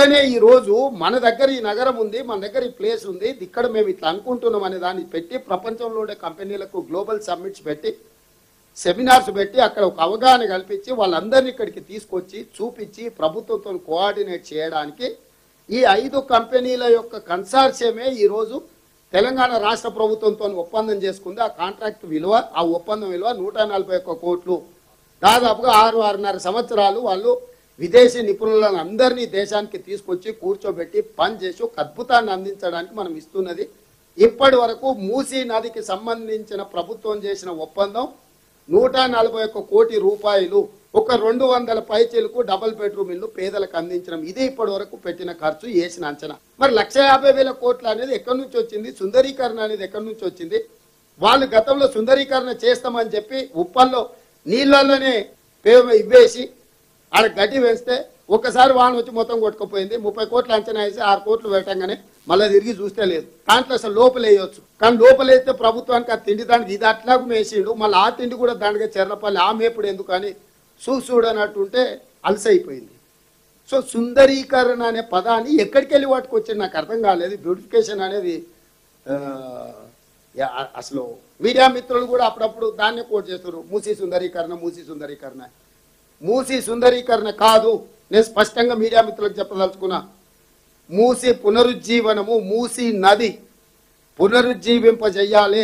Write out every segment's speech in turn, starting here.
అందుకనే ఈ రోజు మన దగ్గర ఈ నగరం ఉంది మన దగ్గర ఈ ప్లేస్ ఉంది ఇక్కడ మేము ఇట్లా అనుకుంటున్నాం అనే దాన్ని పెట్టి ప్రపంచంలో ఉండే కంపెనీలకు గ్లోబల్ సమ్మిట్స్ పెట్టి సెమినార్స్ పెట్టి అక్కడ ఒక అవగాహన కల్పించి వాళ్ళందరినీ ఇక్కడికి తీసుకొచ్చి చూపించి ప్రభుత్వంతో కోఆర్డినేట్ చేయడానికి ఈ ఐదు కంపెనీల యొక్క కన్సార్షియమే ఈరోజు తెలంగాణ రాష్ట్ర ప్రభుత్వంతో ఒప్పందం చేసుకుంది ఆ కాంట్రాక్ట్ విలువ ఆ ఒప్పందం విలువ నూట నలభై ఒక్క కోట్లు దాదాపుగా ఆరు ఆరున్నర సంవత్సరాలు వాళ్ళు విదేశీ నిపుణులను అందరినీ దేశానికి తీసుకొచ్చి కూర్చోబెట్టి పని చేసి ఒక అద్భుతాన్ని అందించడానికి మనం ఇస్తున్నది ఇప్పటి వరకు మూసీ నదికి సంబంధించిన ప్రభుత్వం చేసిన ఒప్పందం నూట నలభై ఒక్క కోటి రూపాయలు ఒక రెండు వందల పైచీలకు డబుల్ బెడ్రూమ్ ఇల్లు పేదలకు అందించడం ఇదే ఇప్పటి వరకు పెట్టిన ఖర్చు వేసిన అంచనా మరి లక్ష యాభై వేల కోట్లు అనేది ఎక్కడి నుంచి వచ్చింది సుందరీకరణ అనేది ఎక్కడి నుంచి వచ్చింది వాళ్ళు గతంలో సుందరీకరణ చేస్తామని చెప్పి ఉప్పల్లో నీళ్ళల్లోనే పే- ఇవ్వేసి ఆడ గడ్డి వేస్తే ఒక్కసారి వాన వచ్చి మొత్తం కొట్టుకుపోయింది ముప్పై కోట్లు అంచనా వేసి ఆరు కోట్లు పెట్టంగానే మళ్ళీ తిరిగి చూస్తే లేదు దాంట్లో అసలు లోపల వేయొచ్చు కానీ లోపల వేస్తే ప్రభుత్వానికి ఆ తిండి దానికి ఇది అట్లాగూ వేసిండు మళ్ళీ ఆ తిండి కూడా దానిగా చెర్లపల్లి ఆ మేపుడు ఎందుకు అని చూసి చూడనట్టుంటే అలసైపోయింది సో సుందరీకరణ అనే పదాన్ని ఎక్కడికి వెళ్ళి పట్టుకొచ్చింది నాకు అర్థం కాలేదు బ్యూటిఫికేషన్ అనేది ఆ, యా- అసలు మీడియా మిత్రులు కూడా అప్పుడప్పుడు దాన్నే కోట్ చేస్తారు మూసీ సుందరీకరణ మూసీ సుందరీకరణ మూసీ సుందరీకరణ కాదు నేను స్పష్టంగా మీడియా మిత్రులకు చెప్పదలుచుకున్నా మూసి పునరుజ్జీవనము మూసి నది పునరుజ్జీవింపజేయాలి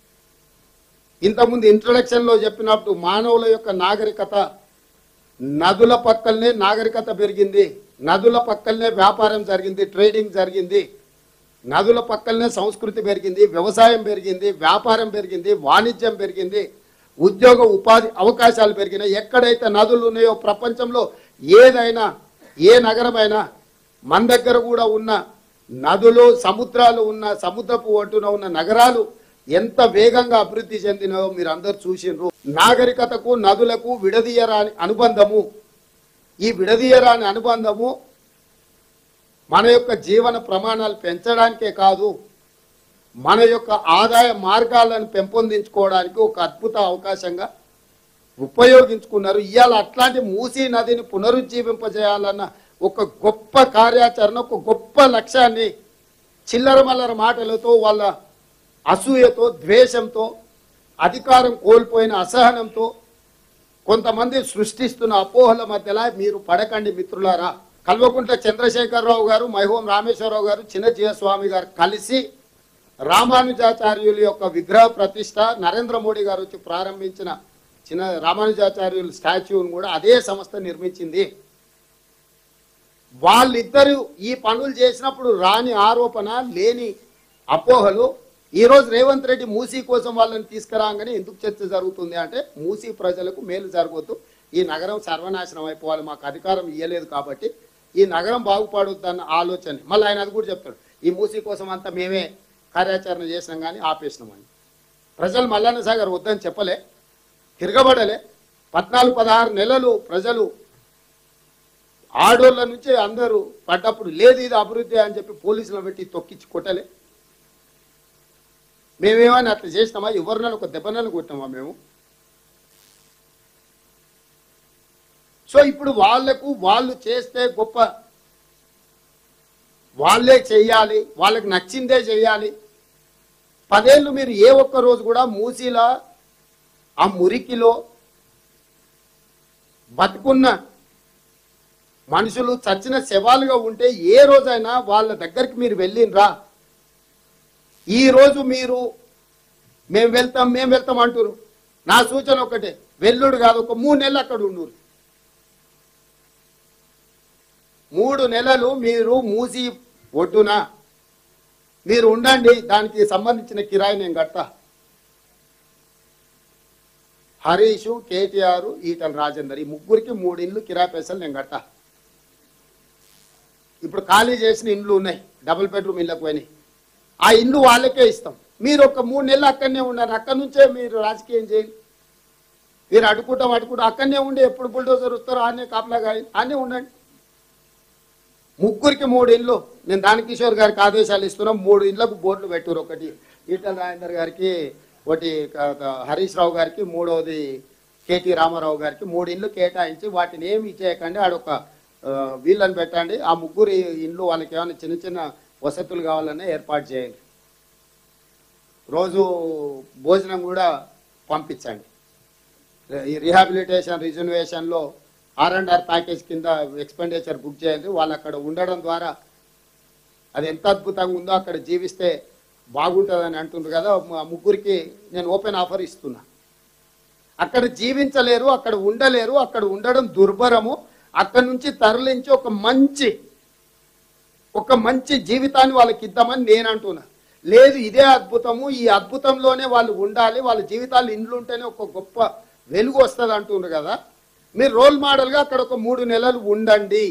ఇంతకుముందు ఇంట్రొడక్షన్ లో చెప్పినప్పుడు మానవుల యొక్క నాగరికత నదుల పక్కలనే నాగరికత పెరిగింది నదుల పక్కలనే వ్యాపారం జరిగింది ట్రేడింగ్ జరిగింది నదుల పక్కలనే సంస్కృతి పెరిగింది వ్యవసాయం పెరిగింది వ్యాపారం పెరిగింది వాణిజ్యం పెరిగింది ఉద్యోగ ఉపాధి అవకాశాలు పెరిగినాయి ఎక్కడైతే నదులు ఉన్నాయో ప్రపంచంలో ఏదైనా ఏ నగరమైనా మన దగ్గర కూడా ఉన్న నదులు సముద్రాలు ఉన్న సముద్రపు ఒడ్డున ఉన్న నగరాలు ఎంత వేగంగా అభివృద్ధి చెందినాయో మీరు అందరు చూసిండ్రు నాగరికతకు నదులకు విడదీయరాని అనుబంధము ఈ విడదీయరాని అనుబంధము మన యొక్క జీవన ప్రమాణాలు పెంచడానికే కాదు మన యొక్క ఆదాయ మార్గాలను పెంపొందించుకోవడానికి ఒక అద్భుత అవకాశంగా ఉపయోగించుకున్నారు ఇవాళ అట్లాంటి మూసీ నదిని పునరుజ్జీవింపజేయాలన్న ఒక గొప్ప కార్యాచరణ ఒక గొప్ప లక్ష్యాన్ని చిల్లర మల్లర మాటలతో వాళ్ళ అసూయతో ద్వేషంతో అధికారం కోల్పోయిన అసహనంతో కొంతమంది సృష్టిస్తున్న అపోహల మధ్యలో మీరు పడకండి మిత్రులారా కల్వకుంట్ల చంద్రశేఖరరావు గారు మైహోం రామేశ్వరరావు గారు చిన్నజీవ స్వామి గారు కలిసి రామానుజాచార్యుల యొక్క విగ్రహ ప్రతిష్ట నరేంద్ర మోడీ గారు వచ్చి ప్రారంభించిన చిన్న రామానుజాచార్యుల స్టాచ్యూని కూడా అదే సంస్థ నిర్మించింది వాళ్ళిద్దరూ ఈ పనులు చేసినప్పుడు రాని ఆరోపణ లేని అపోహలు ఈ రోజు రేవంత్ రెడ్డి మూసీ కోసం వాళ్ళని తీసుకురాగానే ఎందుకు చర్చ జరుగుతుంది అంటే మూసీ ప్రజలకు మేలు జరగవద్దు ఈ నగరం సర్వనాశనం అయిపోవాలి మాకు అధికారం ఇవ్వలేదు కాబట్టి ఈ నగరం బాగుపడొద్దన్న ఆలోచన మళ్ళీ ఆయన అది కూడా చెప్తాడు ఈ మూసీ కోసం అంతా మేమే కార్యాచరణ చేసినాం కానీ ఆపేసినామని ప్రజలు మల్లన్న సాగర్ వద్దని చెప్పలే తిరగబడలే పద్నాలుగు పదహారు నెలలు ప్రజలు ఆడోళ్ళ నుంచి అందరూ పడ్డప్పుడు లేదు ఇది అభివృద్ధి అని చెప్పి పోలీసులను పెట్టి తొక్కించి కొట్టలే మేమేమని అట్లా చేసినామా ఎవరినైనా ఒక దెబ్బనని కొట్టినామా మేము సో ఇప్పుడు వాళ్లకు వాళ్ళు చేస్తే గొప్ప వాళ్ళే చెయ్యాలి వాళ్ళకి నచ్చిందే చెయ్యాలి పదేళ్ళు మీరు ఏ ఒక్క రోజు కూడా మూసీలా ఆ మురికిలో బతుకున్న మనుషులు చచ్చిన శవాలుగా ఉంటే ఏ రోజైనా వాళ్ళ దగ్గరికి మీరు వెళ్ళినరా ఈ రోజు మీరు మేము వెళ్తాం మేము వెళ్తాం అంటారు నా సూచన ఒకటే వెల్లుడు కాదు ఒక మూడు నెలలు అక్కడ ఉండు మూడు నెలలు మీరు మూసి ఒడ్డున మీరు ఉండండి దానికి సంబంధించిన కిరాయి నేను కడతా హరీషు కేటీఆర్ ఈటల రాజేందర్ ఈ ముగ్గురికి మూడు ఇండ్లు కిరాయి పైసలు నేను కడతా ఇప్పుడు ఖాళీ చేసిన ఇండ్లు ఉన్నాయి డబుల్ బెడ్రూమ్ ఇళ్ళకు పోయినాయి ఆ ఇండ్లు వాళ్ళకే ఇస్తాం మీరు ఒక మూడు నెలలు అక్కడనే ఉన్నారు అక్కడి నుంచే మీరు రాజకీయం చేయండి మీరు అడుకుంటాం అడుకుంటాం అక్కడనే ఉండి ఎప్పుడు బుల్డోజర్ వస్తారో ఆనే కాపలాగా ఆనే ఉండండి ముగ్గురికి మూడు ఇళ్ళు నేను దానకిషోర్ గారికి ఆదేశాలు ఇస్తున్నాం మూడు ఇళ్లకు బోర్డులు పెట్టారు ఒకటి ఈటల రాజేందర్ గారికి ఒకటి క- క- హరీష్ రావు గారికి మూడవది కేటీ రామారావు గారికి మూడు ఇళ్ళు కేటాయించి వాటిని ఏమి చేయకండి ఆడొక ఆ, వీళ్ళని పెట్టండి ఆ ముగ్గురు ఇండ్లు వాళ్ళకి ఏమైనా చిన్న చిన్న వసతులు కావాలన్నా ఏర్పాటు చేయండి రోజు భోజనం కూడా పంపించండి ఈ రీహాబిలిటేషన్ రిజర్వేషన్లో ఆర్ అండ్ ఆర్ ప్యాకేజ్ కింద ఎక్స్పెండిచర్ బుక్ చేయండి వాళ్ళు అక్కడ ఉండడం ద్వారా అది ఎంత అద్భుతంగా ఉందో అక్కడ జీవిస్తే బాగుంటుందని అంటుండ్రు కదా ఆ ముగ్గురికి నేను ఓపెన్ ఆఫర్ ఇస్తున్నా అక్కడ జీవించలేరు అక్కడ ఉండలేరు అక్కడ ఉండడం దుర్భరము అక్కడ నుంచి తరలించి ఒక మంచి ఒక మంచి జీవితాన్ని వాళ్ళకి ఇద్దామని నేను అంటున్నా లేదు ఇదే అద్భుతము ఈ అద్భుతంలోనే వాళ్ళు ఉండాలి వాళ్ళ జీవితాలు ఇండ్లు ఉంటేనే ఒక గొప్ప వెలుగు వస్తుంది అంటుండ్రు కదా మీరు రోల్ మోడల్గా అక్కడ ఒక మూడు నెలలు ఉండండి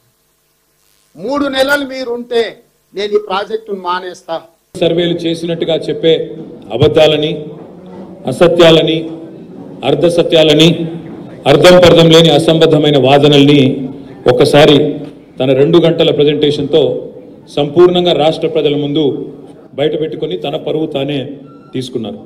మూడు నెలలు మీరు ఉంటే నేను ఈ ప్రాజెక్టును మానేస్తా సర్వేలు చేసినట్టుగా చెప్పే అబద్ధాలని అసత్యాలని అర్ధసత్యాలని అర్థం పర్థం లేని అసంబద్ధమైన వాదనల్ని ఒకసారి తన రెండు గంటల ప్రజెంటేషన్తో సంపూర్ణంగా రాష్ట్ర ప్రజల ముందు బయట పెట్టుకొని తన పరువు తానే తీసుకున్నారు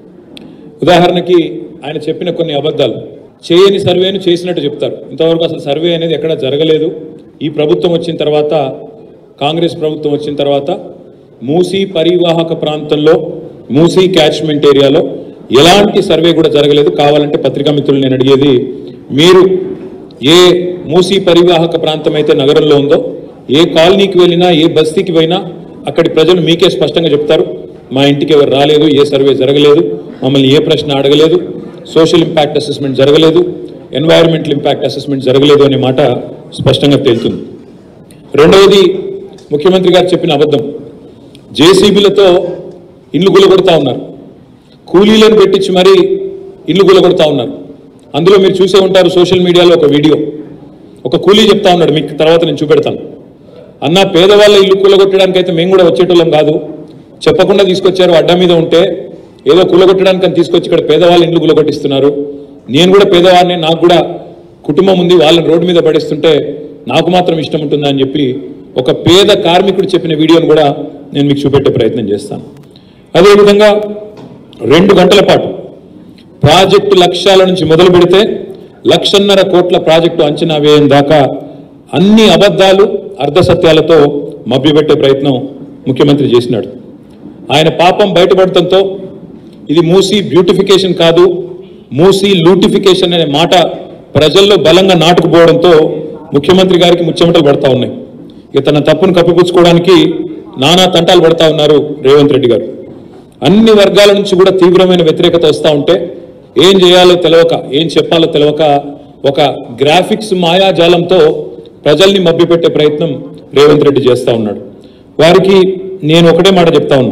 ఉదాహరణకి ఆయన చెప్పిన కొన్ని అబద్ధాలు చేయని సర్వేను చేసినట్టు చెప్తారు ఇంతవరకు అసలు సర్వే అనేది ఎక్కడ జరగలేదు ఈ ప్రభుత్వం వచ్చిన తర్వాత కాంగ్రెస్ ప్రభుత్వం వచ్చిన తర్వాత మూసీ పరివాహక ప్రాంతంలో మూసీ క్యాచ్మెంట్ ఏరియాలో ఎలాంటి సర్వే కూడా జరగలేదు కావాలంటే పత్రికా మిత్రులు నేను అడిగేది మీరు ఏ మూసీ పరివాహక ప్రాంతం అయితే నగరంలో ఉందో ఏ కాలనీకి వెళ్ళినా ఏ బస్తీకి పోయినా అక్కడి ప్రజలు మీకే స్పష్టంగా చెప్తారు మా ఇంటికి ఎవరు రాలేదు ఏ సర్వే జరగలేదు మమ్మల్ని ఏ ప్రశ్న అడగలేదు సోషల్ ఇంపాక్ట్ అసెస్మెంట్ జరగలేదు ఎన్వైరన్మెంటల్ ఇంపాక్ట్ అసెస్మెంట్ జరగలేదు అనే మాట స్పష్టంగా తేలుతుంది రెండవది ముఖ్యమంత్రి గారు చెప్పిన అబద్ధం జేసీబీలతో ఇల్లు గులగొడతా ఉన్నారు కూలీలను పెట్టించి మరీ ఇల్లు గులగొడతా ఉన్నారు అందులో మీరు చూసే ఉంటారు సోషల్ మీడియాలో ఒక వీడియో ఒక కూలీ చెప్తా ఉన్నాడు మీకు తర్వాత నేను చూపెడతాను అన్న పేదవాళ్ళ ఇల్లు కూలగొట్టడానికి అయితే మేము కూడా వచ్చేటోళ్ళం కాదు చెప్పకుండా తీసుకొచ్చారు అడ్డా మీద ఉంటే ఏదో కూలగొట్టడానికి అని తీసుకొచ్చి ఇక్కడ పేదవాళ్ళ ఇల్లు కూలగొట్టిస్తున్నారు నేను కూడా పేదవాడిని నాకు కూడా కుటుంబం ఉంది వాళ్ళని రోడ్డు మీద పడేస్తుంటే నాకు మాత్రం ఇష్టం ఉంటుందా అని చెప్పి ఒక పేద కార్మికుడు చెప్పిన వీడియోను కూడా నేను మీకు చూపెట్టే ప్రయత్నం చేస్తాను అదేవిధంగా రెండు గంటల పాటు ప్రాజెక్టు లక్ష్యాల నుంచి మొదలు పెడితే లక్షన్నర కోట్ల ప్రాజెక్టు అంచనా వ్యయం దాకా అన్ని అబద్ధాలు అర్ధసత్యాలతో మభ్యపెట్టే ప్రయత్నం ముఖ్యమంత్రి చేసినాడు ఆయన పాపం బయటపడటంతో ఇది మూసీ బ్యూటిఫికేషన్ కాదు మూసీ లూటిఫికేషన్ అనే మాట ప్రజల్లో బలంగా నాటుకుపోవడంతో ముఖ్యమంత్రి గారికి ముచ్చెమటలు పడతా ఉన్నాయి ఇక తన తప్పును కప్పిపుచ్చుకోవడానికి నానా తంటాలు పడతా ఉన్నారు రేవంత్ రెడ్డి గారు అన్ని వర్గాల నుంచి కూడా తీవ్రమైన వ్యతిరేకత వస్తూ ఉంటే ఏం చేయాలో తెలవక ఏం చెప్పాలో తెలవక ఒక గ్రాఫిక్స్ మాయాజాలంతో ప్రజల్ని మభ్యపెట్టే ప్రయత్నం రేవంత్ రెడ్డి చేస్తూ ఉన్నాడు వారికి నేను ఒకటే మాట చెప్తా ఉన్నా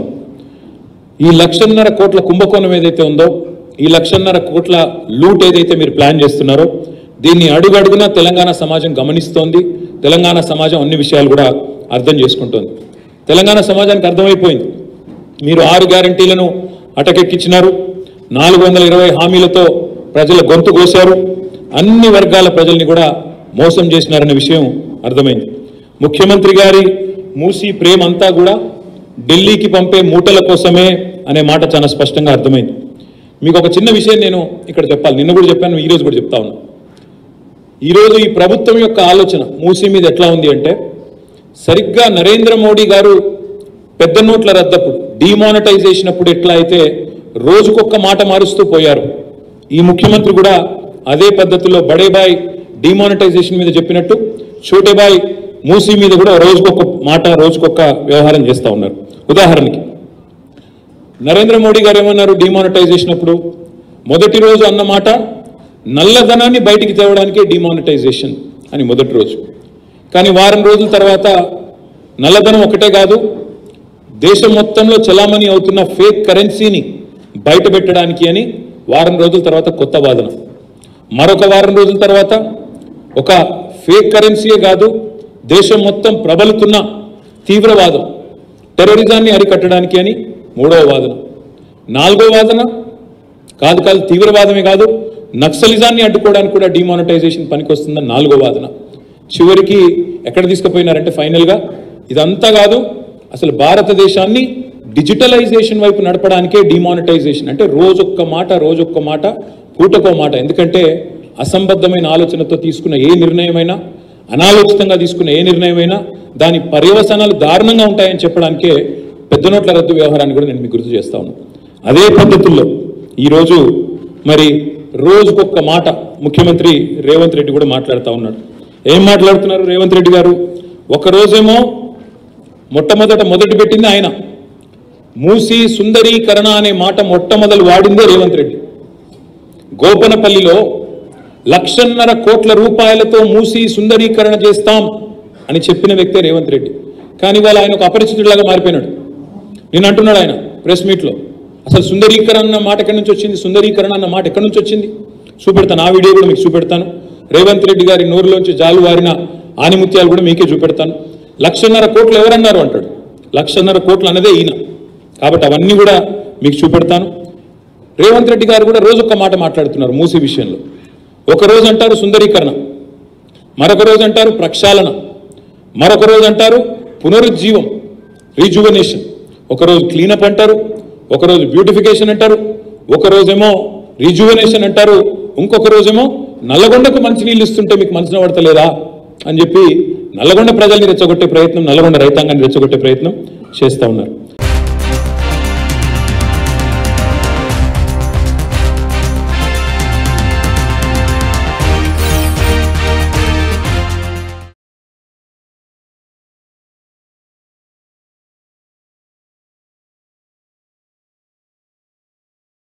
ఈ లక్షన్నర కోట్ల కుంభకోణం ఏదైతే ఉందో ఈ లక్షన్నర కోట్ల లూట్ ఏదైతే మీరు ప్లాన్ చేస్తున్నారో దీన్ని అడుగడుగునా తెలంగాణ సమాజం గమనిస్తోంది తెలంగాణ సమాజం అన్ని విషయాలు కూడా అర్థం చేసుకుంటోంది తెలంగాణ సమాజానికి అర్థమైపోయింది మీరు ఆరు గ్యారంటీలను అటకెక్కించినారు నాలుగు వందల ఇరవై హామీలతో ప్రజల గొంతు కోశారు అన్ని వర్గాల ప్రజల్ని కూడా మోసం చేసినారనే విషయం అర్థమైంది ముఖ్యమంత్రి గారి మూసి ప్రేమ అంతా కూడా ఢిల్లీకి పంపే మూటల కోసమే అనే మాట చాలా స్పష్టంగా అర్థమైంది మీకు ఒక చిన్న విషయం నేను ఇక్కడ చెప్పాలి నిన్న కూడా చెప్పాను ఈరోజు కూడా చెప్తా ఉన్నా ఈరోజు ఈ ప్రభుత్వం యొక్క ఆలోచన మూసీ మీద ఎట్లా ఉంది అంటే సరిగ్గా నరేంద్ర మోడీ గారు పెద్ద నోట్ల రద్దప్పుడు డిమానిటైజేషన్ అప్పుడు ఎట్లా అయితే రోజుకొక్క మాట మారుస్తూ పోయారు ఈ ముఖ్యమంత్రి కూడా అదే పద్ధతిలో బడేబాయ్ డిమానిటైజేషన్ మీద చెప్పినట్టు చోటేబాయ్ మూసీ మీద కూడా రోజుకొక మాట రోజుకొక వ్యవహారం చేస్తూ ఉన్నారు ఉదాహరణకి నరేంద్ర మోడీ గారు ఏమన్నారు డిమానిటైజేషన్ అప్పుడు మొదటి రోజు అన్న మాట నల్లధనాన్ని బయటికి తేవడానికే డిమానిటైజేషన్ అని మొదటి రోజు కానీ వారం రోజుల తర్వాత నల్లధనం ఒకటే కాదు దేశం మొత్తంలో చలామణి అవుతున్న ఫేక్ కరెన్సీని బయట పెట్టడానికి అని వారం రోజుల తర్వాత కొత్త వాదన మరొక వారం రోజుల తర్వాత ఒక ఫేక్ కరెన్సీయే కాదు దేశం మొత్తం ప్రబలుతున్న తీవ్రవాదం టెర్రరిజాన్ని అరికట్టడానికి అని మూడవ వాదన నాలుగో వాదన కాదు కాదు తీవ్రవాదమే కాదు నక్సలిజాన్ని అడ్డుకోవడానికి కూడా డిమానిటైజేషన్ పనికొస్తుందని నాలుగో వాదన చివరికి ఎక్కడ తీసుకుపోయినారంటే ఫైనల్గా ఇదంతా కాదు అసలు భారతదేశాన్ని డిజిటలైజేషన్ వైపు నడపడానికే డిమానిటైజేషన్ అంటే రోజొక్క మాట రోజొక్క మాట పూటకో మాట ఎందుకంటే అసంబద్ధమైన ఆలోచనతో తీసుకున్న ఏ నిర్ణయమైనా అనాలోచితంగా తీసుకున్న ఏ నిర్ణయమైనా దాని పర్యవసానాలు దారుణంగా ఉంటాయని చెప్పడానికే పెద్ద నోట్ల రద్దు వ్యవహారాన్ని కూడా నేను మీకు గుర్తు చేస్తా ఉన్నాను అదే పద్ధతుల్లో ఈరోజు మరి రోజుకొక్క మాట ముఖ్యమంత్రి రేవంత్ రెడ్డి కూడా మాట్లాడుతూ ఉన్నాడు ఏం మాట్లాడుతున్నారు రేవంత్ రెడ్డి గారు ఒక రోజేమో మొట్టమొదట మొదటి పెట్టింది ఆయన మూసి సుందరీకరణ అనే మాట మొట్టమొదలు వాడిందే రేవంత్ రెడ్డి గోపనపల్లిలో లక్షన్నర కోట్ల రూపాయలతో మూసి సుందరీకరణ చేస్తాం అని చెప్పిన వ్యక్తే రేవంత్ రెడ్డి కానీ వాళ్ళు ఆయన ఒక అపరిచితుడిలాగా మారిపోయినాడు నేను అంటున్నాడు ఆయన ప్రెస్ మీట్లో అసలు సుందరీకరణ అన్న మాట ఎక్కడి నుంచి వచ్చింది సుందరీకరణ అన్న మాట ఎక్కడి నుంచి వచ్చింది చూపెడతాను ఆ వీడియో కూడా మీకు చూపెడతాను రేవంత్ రెడ్డి గారి నోరులోంచి జాలు వారిన ఆనిముత్యాలు కూడా మీకే చూపెడతాను లక్షన్నర కోట్లు ఎవరన్నారు అంటాడు లక్షన్నర కోట్లు అన్నదే ఈయన కాబట్టి అవన్నీ కూడా మీకు చూపెడతాను రేవంత్ రెడ్డి గారు కూడా రోజు ఒక్క మాట మాట్లాడుతున్నారు మూసి విషయంలో ఒక రోజు అంటారు సుందరీకరణ మరొక రోజు అంటారు ప్రక్షాళన మరొక రోజు అంటారు పునరుజ్జీవం రీజువనేషన్ ఒకరోజు క్లీనప్ అంటారు ఒకరోజు బ్యూటిఫికేషన్ అంటారు ఒక రోజేమో రిజువనేషన్ అంటారు ఇంకొక రోజేమో నల్లగొండకు మంచినీళ్ళు ఇస్తుంటే మీకు మంచిన పడతలేదా అని చెప్పి నల్లగొండ ప్రజల్ని రెచ్చగొట్టే ప్రయత్నం నల్లగొండ రైతాంగాన్ని రెచ్చగొట్టే ప్రయత్నం చేస్తూ ఉన్నారు